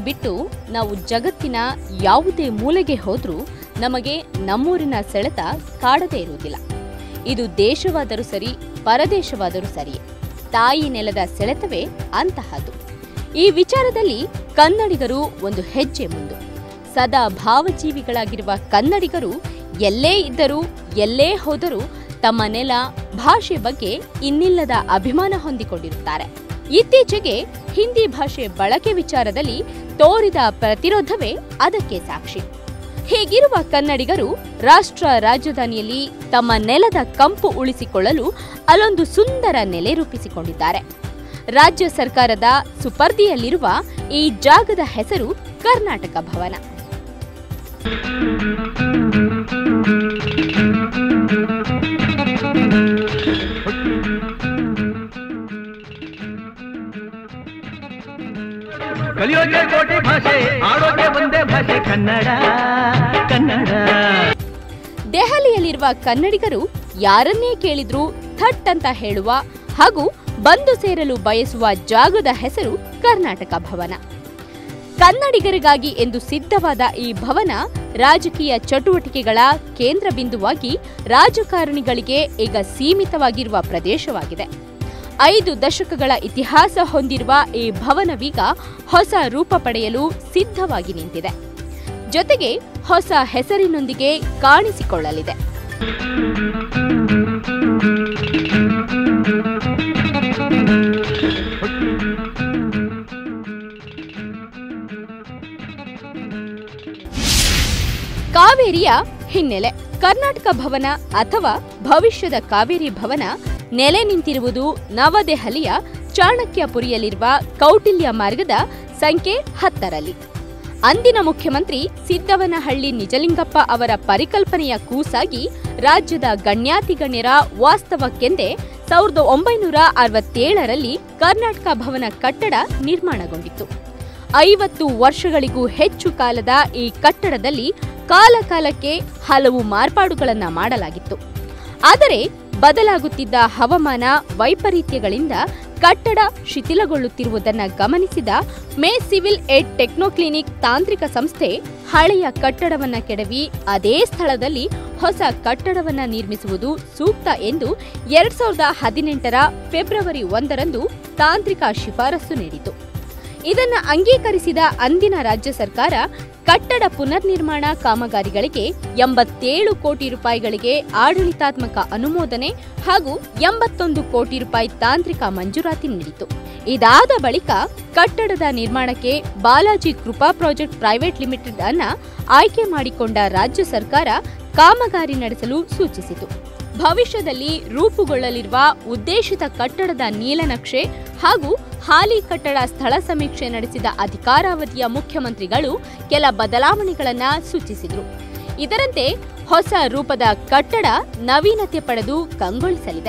ಬಿಟ್ಟು ನಾವು ಜಗತ್ತಿನ ಯಾವುದೇ ಮೂಲೆಗೆ ಹೋದ್ರೂ ನಮಗೆ ನಮ್ಮೂರಿನ ಸೆಳೆತ ಕಾಡದೇ ಇರುವುದಿಲ್ಲ ಇದು ದೇಶವಾದರೂ ಸರಿ ಪರದೇಶವಾದರೂ ಸರಿಯೇ ತಾಯಿ ನೆಲದ ಸೆಳೆತವೇ ಅಂತಹದ್ದು ಈ ವಿಚಾರದಲ್ಲಿ ಕನ್ನಡಿಗರು ಒಂದು ಹೆಜ್ಜೆ ಮುಂದು ಸದಾ ಭಾವಜೀವಿಗಳಾಗಿರುವ ಕನ್ನಡಿಗರು ಎಲ್ಲೇ ಇದ್ದರೂ ಎಲ್ಲೇ ಹೋದರೂ ತಮ್ಮ ನೆಲ ಭಾಷೆ ಬಗ್ಗೆ ಇನ್ನಿಲ್ಲದ ಅಭಿಮಾನ ಹೊಂದಿಕೊಂಡಿರುತ್ತಾರೆ ಇತ್ತೀಚೆಗೆ ಹಿಂದಿ ಭಾಷೆ ಬಳಕೆ ವಿಚಾರದಲ್ಲಿ ತೋರಿದ ಪ್ರತಿರೋಧವೇ ಅದಕ್ಕೆ ಸಾಕ್ಷಿ ಹೀಗಿರುವ ಕನ್ನಡಿಗರು ರಾಷ್ಟ್ರ ರಾಜಧಾನಿಯಲ್ಲಿ ತಮ್ಮ ನೆಲದ ಕಂಪು ಉಳಿಸಿಕೊಳ್ಳಲು ಅಲ್ಲೊಂದು ಸುಂದರ ನೆಲೆ ರೂಪಿಸಿಕೊಂಡಿದ್ದಾರೆ ರಾಜ್ಯ ಸರ್ಕಾರದ ಸುಪರ್ದಿಯಲ್ಲಿರುವ ಈ ಜಾಗದ ಹೆಸರು ಕರ್ನಾಟಕ ಭವನ ಕಲಿಯೋಕೆ ಕೋಟಿ ಭಾಷೆ ಆಡೋಕೆ ಒಂದೇ ಭಾಷೆ ಕನ್ನಡ ಕನ್ನಡ ದೆಹಲಿಯಲ್ಲಿರುವ ಕನ್ನಡಿಗರು ಯಾರನ್ನೇ ಕೇಳಿದ್ರೂ ಥಟ್ ಅಂತ ಹೇಳುವ ಹಾಗೂ ಬಂದು ಸೇರಲು ಬಯಸುವ ಜಾಗದ ಹೆಸರು ಕರ್ನಾಟಕ ಭವನ ಕನ್ನಡಿಗರಿಗಾಗಿ ಎಂದು ಸಿದ್ಧವಾದ ಈ ಭವನ ರಾಜಕೀಯ ಚಟುವಟಿಕೆಗಳ ಕೇಂದ್ರ ಬಿಂದುವಾಗಿ ರಾಜಕಾರಣಿಗಳಿಗೆ ಈಗ ಸೀಮಿತವಾಗಿರುವ ಪ್ರದೇಶವಾಗಿದೆ ಐದು ದಶಕಗಳ ಇತಿಹಾಸ ಹೊಂದಿರುವ ಈ ಭವನವೀಗ ಹೊಸ ರೂಪ ಪಡೆಯಲು ಸಿದ್ಧವಾಗಿ ನಿಂತಿದೆ ಜೊತೆಗೆ ಹೊಸ ಹೆಸರಿನೊಂದಿಗೆ ಕಾಣಿಸಿಕೊಳ್ಳಲಿದೆ ಕಾವೇರಿಯ ಹಿನ್ನೆಲೆ ಕರ್ನಾಟಕ ಭವನ ಅಥವಾ ಭವಿಷ್ಯದ ಕಾವೇರಿ ಭವನ ನೆಲೆ ನಿಂತಿರುವುದು ನವದೆಹಲಿಯ ಚಾಣಕ್ಯಪುರಿಯಲ್ಲಿರುವ ಕೌಟಿಲ್ಯ ಮಾರ್ಗದ ಸಂಖ್ಯೆ ಹತ್ತರಲ್ಲಿ ಅಂದಿನ ಮುಖ್ಯಮಂತ್ರಿ ಸಿದ್ದವನಹಳ್ಳಿ ನಿಜಲಿಂಗಪ್ಪ ಅವರ ಪರಿಕಲ್ಪನೆಯ ಕೂಸಾಗಿ ರಾಜ್ಯದ ಗಣ್ಯಾತಿಗಣ್ಯರ ವಾಸ್ತವಕ್ಕೆಂದೇ ಸಾವಿರದ ಒಂಬೈನೂರ ಅರವತ್ತೇಳರಲ್ಲಿ ಕರ್ನಾಟಕ ಭವನ ಕಟ್ಟಡ ನಿರ್ಮಾಣಗೊಂಡಿತ್ತು ಐವತ್ತು ವರ್ಷಗಳಿಗೂ ಹೆಚ್ಚು ಕಾಲದ ಈ ಕಟ್ಟಡದಲ್ಲಿ ಕಾಲಕಾಲಕ್ಕೆ ಹಲವು ಮಾರ್ಪಾಡುಗಳನ್ನ ಮಾಡಲಾಗಿತ್ತು ಆದರೆ ಬದಲಾಗುತ್ತಿದ್ದ ಹವಾಮಾನ ವೈಪರೀತ್ಯಗಳಿಂದ ಕಟ್ಟಡ ಶಿಥಿಲಗೊಳ್ಳುತ್ತಿರುವುದನ್ನ ಗಮನಿಸಿದ ಮೇ ಸಿವಿಲ್ ಏಡ್ ಟೆಕ್ನೋಕ್ಲಿನಿಕ್ ತಾಂತ್ರಿಕ ಸಂಸ್ಥೆ ಹಳೆಯ ಕಟ್ಟಡವನ್ನ ಕೆಡವಿ ಅದೇ ಸ್ಥಳದಲ್ಲಿ ಹೊಸ ಕಟ್ಟಡವನ್ನ ನಿರ್ಮಿಸುವುದು ಸೂಕ್ತ ಎಂದು ಎರಡ್ ಸಾವಿರದ ಹದಿನೆಂಟರ ಫೆಬ್ರವರಿ ಒಂದರಂದು ತಾಂತ್ರಿಕ ಶಿಫಾರಸು ನೀಡಿತು ಇದನ್ನ ಅಂಗೀಕರಿಸಿದ ಅಂದಿನ ರಾಜ್ಯ ಸರ್ಕಾರ ಕಟ್ಟಡ ಪುನರ್ನಿರ್ಮಾಣ ಕಾಮಗಾರಿಗಳಿಗೆ ಎಂಬತ್ತೇಳು ಕೋಟಿ ರೂಪಾಯಿಗಳಿಗೆ ಆಡಳಿತಾತ್ಮಕ ಅನುಮೋದನೆ ಹಾಗೂ ಎಂಬತ್ತೊಂದು ಕೋಟಿ ರೂಪಾಯಿ ತಾಂತ್ರಿಕ ಮಂಜೂರಾತಿ ನೀಡಿತು ಇದಾದ ಬಳಿಕ ಕಟ್ಟಡದ ನಿರ್ಮಾಣಕ್ಕೆ Balaji Krupa project private limited ಅನ್ನ ಆಯ್ಕೆ ಮಾಡಿಕೊಂಡ ರಾಜ್ಯ ಸರ್ಕಾರ ಕಾಮಗಾರಿ ನಡೆಸಲು ಸೂಚಿಸಿತು ಭವಿಷ್ಯದಲ್ಲಿ ರೂಪುಗೊಳ್ಳಲಿರುವ ಉದ್ದೇಶಿತ ಕಟ್ಟಡದ ನೀಲನಕ್ಷೆ ಹಾಗೂ ಹಾಲಿ ಕಟ್ಟಡ ಸ್ಥಳ ಸಮೀಕ್ಷೆ ನಡೆಸಿದ ಅಧಿಕಾರಾವಧಿಯ ಮುಖ್ಯಮಂತ್ರಿಗಳು ಕೆಲ ಬದಲಾವಣೆಗಳನ್ನ ಸೂಚಿಸಿದ್ರು ಇದರಂತೆ ಹೊಸ ರೂಪದ ಕಟ್ಟಡ ನವೀನತೆ ಪಡೆದು ಕಂಗೊಳಿಸಲಿದೆ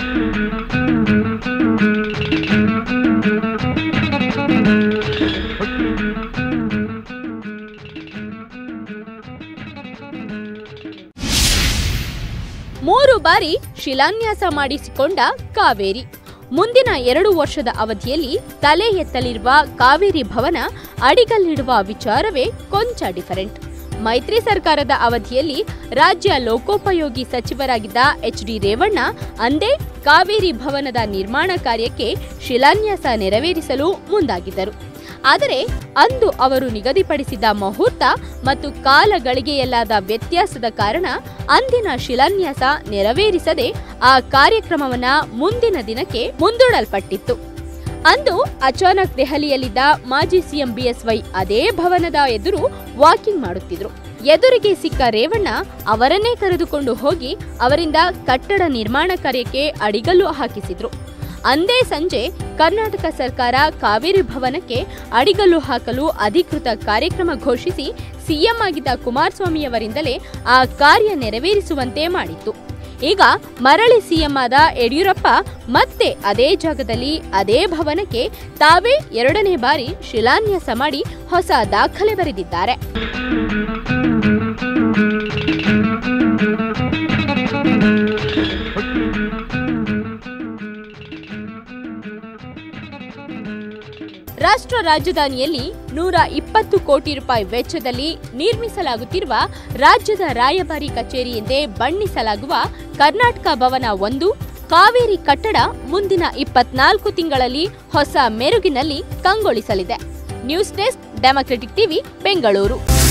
ಮೂರು ಬಾರಿ ಶಿಲಾನ್ಯಾಸ ಮಾಡಿಸಿಕೊಂಡ ಕಾವೇರಿ ಮುಂದಿನ ಎರಡು ವರ್ಷದ ಅವಧಿಯಲ್ಲಿ ತಲೆ ಎತ್ತಲಿರುವ ಕಾವೇರಿ ಭವನ ಅಡಿಗಲ್ಲಿಡುವ ವಿಚಾರವೇ ಕೊಂಚ ಡಿಫರೆಂಟ್ ಮೈತ್ರಿ ಸರ್ಕಾರದ ಅವಧಿಯಲ್ಲಿ ರಾಜ್ಯ ಲೋಕೋಪಯೋಗಿ ಸಚಿವರಾಗಿದ್ದ ಎಚ್ ಡಿ ರೇವಣ್ಣ ಅಂದೇ ಕಾವೇರಿ ಭವನದ ನಿರ್ಮಾಣ ಕಾರ್ಯಕ್ಕೆ ಶಿಲಾನ್ಯಾಸ ನೆರವೇರಿಸಲು ಮುಂದಾಗಿದ್ದರು ಆದರೆ ಅಂದು ಅವರು ನಿಗದಿಪಡಿಸಿದ ಮುಹೂರ್ತ ಮತ್ತು ಕಾಲ ಗಳಿಗೆಯಲ್ಲಾದ ವ್ಯತ್ಯಾಸದ ಕಾರಣ ಅಂದಿನ ಶಿಲಾನ್ಯಾಸ ನೆರವೇರಿಸದೆ ಆ ಕಾರ್ಯಕ್ರಮವನ್ನ ಮುಂದಿನ ದಿನಕ್ಕೆ ಮುಂದೂಡಲ್ಪಟ್ಟಿತ್ತು ಅಂದು ಅಚಾನಕ್ ದೆಹಲಿಯಲ್ಲಿದ್ದ ಮಾಜಿ ಸಿಎಂ ಬಿಎಸ್ವೈ ಅದೇ ಭವನದ ಎದುರು ವಾಕಿಂಗ್ ಮಾಡುತ್ತಿದ್ರು ಎದುರಿಗೆ ಸಿಕ್ಕ ರೇವಣ್ಣ ಅವರನ್ನೇ ಕರೆದುಕೊಂಡು ಹೋಗಿ ಅವರಿಂದ ಕಟ್ಟಡ ನಿರ್ಮಾಣ ಕಾರ್ಯಕ್ಕೆ ಅಡಿಗಲ್ಲು ಹಾಕಿಸಿದ್ರು ಅಂದೇ ಸಂಜೆ ಕರ್ನಾಟಕ ಸರ್ಕಾರ ಕಾವೇರಿ ಭವನಕ್ಕೆ ಅಡಿಗಲ್ಲು ಹಾಕಲು ಅಧಿಕೃತ ಕಾರ್ಯಕ್ರಮ ಘೋಷಿಸಿ ಸಿಎಂ ಆಗಿದ್ದ ಕುಮಾರಸ್ವಾಮಿಯವರಿಂದಲೇ ಆ ಕಾರ್ಯ ನೆರವೇರಿಸುವಂತೆ ಮಾಡಿತ್ತು ಈಗ ಮರಳಿ ಸಿಎಂ ಆದ ಯಡಿಯೂರಪ್ಪ ಮತ್ತೆ ಅದೇ ಜಾಗದಲ್ಲಿ ಅದೇ ಭವನಕ್ಕೆ ತಾವೇ ಎರಡನೇ ಬಾರಿ ಶಿಲಾನ್ಯಾಸ ಮಾಡಿ ಹೊಸ ದಾಖಲೆ ಬರೆದಿದ್ದಾರೆ ರಾಷ್ಟ್ರ ರಾಜಧಾನಿಯಲ್ಲಿ ನೂರ ಇಪ್ಪತ್ತು ಕೋಟಿ ರೂಪಾಯಿ ವೆಚ್ಚದಲ್ಲಿ ನಿರ್ಮಿಸಲಾಗುತ್ತಿರುವ ರಾಜ್ಯದ ರಾಯಭಾರಿ ಕಚೇರಿ ಎಂದೇ ಬಣ್ಣಿಸಲಾಗುವ ಕರ್ನಾಟಕ ಭವನ ಒಂದು ಕಾವೇರಿ ಕಟ್ಟಡ ಮುಂದಿನ ಇಪ್ಪತ್ನಾಲ್ಕು ತಿಂಗಳಲ್ಲಿ ಹೊಸ ಮೆರುಗಿನಲ್ಲಿ ಕಂಗೊಳಿಸಲಿದೆ news desk Democratic TV Bengaluru